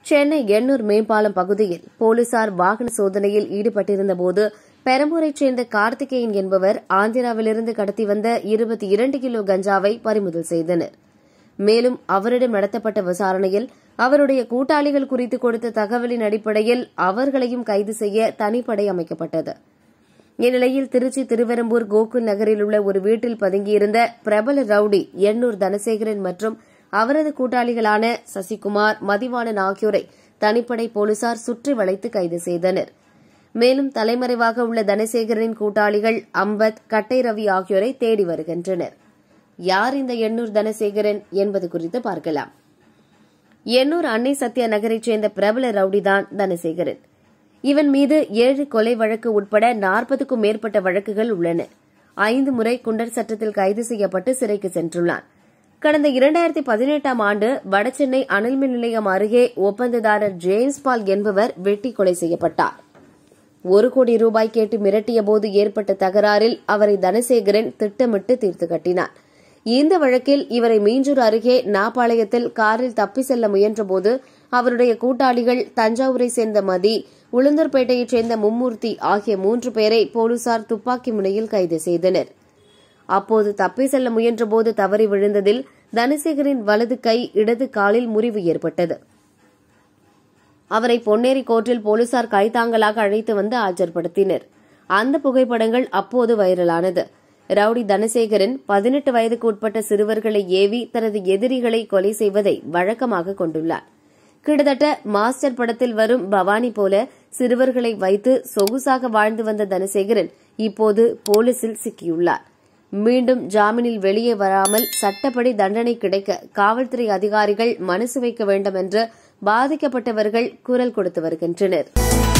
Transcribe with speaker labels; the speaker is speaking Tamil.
Speaker 1: சென்னை எண்ணூர் மேம்பாலம் பகுதியில் போலீசார் வாகன சோதனையில் ஈடுபட்டிருந்தபோது பெரம்பூரைச் சேர்ந்த கார்த்திகேயன் என்பவர் ஆந்திராவிலிருந்து கடத்தி வந்த இருபத்தி இரண்டு கிலோ கஞ்சாவை பறிமுதல் செய்தனர் மேலும் அவரிடம் நடத்தப்பட்ட விசாரணையில் அவருடைய கூட்டாளிகள் குறித்து கொடுத்த தகவலின் அடிப்படையில் அவர்களையும் கைது செய்ய தனிப்படை அமைக்கப்பட்டது இந்நிலையில் திருச்சி திருவெரும்பூர் கோகுல் நகரில் உள்ள ஒரு வீட்டில் பதுங்கியிருந்த பிரபல ரவுடி எண்ணூர் தனசேகரன் மற்றும் அவரது கூட்டாளிகளான சசிகுமார் மதிவாணன் ஆகியோரை தனிப்படை போலீசார் சுற்றி வளைத்து கைது செய்தனர் மேலும் தலைமறைவாக உள்ள தனசேகரனின் கூட்டாளிகள் அம்பத் கட்டை ரவி ஆகியோரை தேடி வருகின்றனர் யார் இந்த எண்ணூர் தனசேகரன் என்பது குறித்து பார்க்கலாம் எண்ணூர் அன்னை சத்யா நகரைச் சேர்ந்த பிரபல ரவுடிதான் தனசேகரன் இவன் மீது ஏழு கொலை வழக்கு உட்பட நாற்பதுக்கும் மேற்பட்ட வழக்குகள் உள்ளன ஐந்து முறை குண்டர் சட்டத்தில் கைது செய்யப்பட்டு சிறைக்கு சென்றுள்ளான் கடந்த இரண்டாயிரத்தி பதினெட்டாம் ஆண்டு வடசென்னை அனல்மின் நிலையம் அருகே ஒப்பந்ததாரர் ஜேம்ஸ் பால் என்பவர் வெட்டி கொலை செய்யப்பட்டார் ஒரு கோடி ரூபாய் கேட்டு மிரட்டிய போது ஏற்பட்ட தகராறில் அவரை தனசேகரன் திட்டமிட்டு தீர்த்து கட்டினார் இந்த வழக்கில் இவரை மீஞ்சூர் அருகே நாப்பாளையத்தில் காரில் தப்பி செல்ல முயன்றபோது அவருடைய கூட்டாளிகள் தஞ்சாவூரை சேர்ந்த மதி உளுந்தூர்பேட்டையைச் சேர்ந்த மும்மூர்த்தி ஆகிய மூன்று பேரை போலீசார் துப்பாக்கி முனையில் கைது செய்தனர் அப்போது தப்பி செல்ல முயன்றபோது தவறி விழுந்ததில் தனசேகரின் வலது கை இடது காலில் முறிவு ஏற்பட்டது அவரை பொன்னேரி கோர்ட்டில் போலீசார் கைதாங்கலாக அழைத்து வந்து ஆஜர்படுத்தினர் அந்த புகைப்படங்கள் அப்போது வைரலானது ரவுடி தனசேகரன் பதினெட்டு வயதுக்கு உட்பட்ட சிறுவர்களை ஏவி தனது எதிரிகளை கொலை செய்வதை வழக்கமாக கொண்டுள்ளார் கிட்டத்தட்ட மாஸ்டர் படத்தில் வரும் பவானி போல சிறுவர்களை வைத்து சொகுசாக வாழ்ந்து வந்த தனசேகரன் இப்போது போலீசில் சிக்கியுள்ளார் மீண்டும் ஜாமீனில் வெளியே வராமல் சட்டப்படி தண்டனை கிடைக்க காவல்துறை அதிகாரிகள் மனசு வைக்க வேண்டும் என்று பாதிக்கப்பட்டவர்கள் குரல் கொடுத்து வருகின்றனர்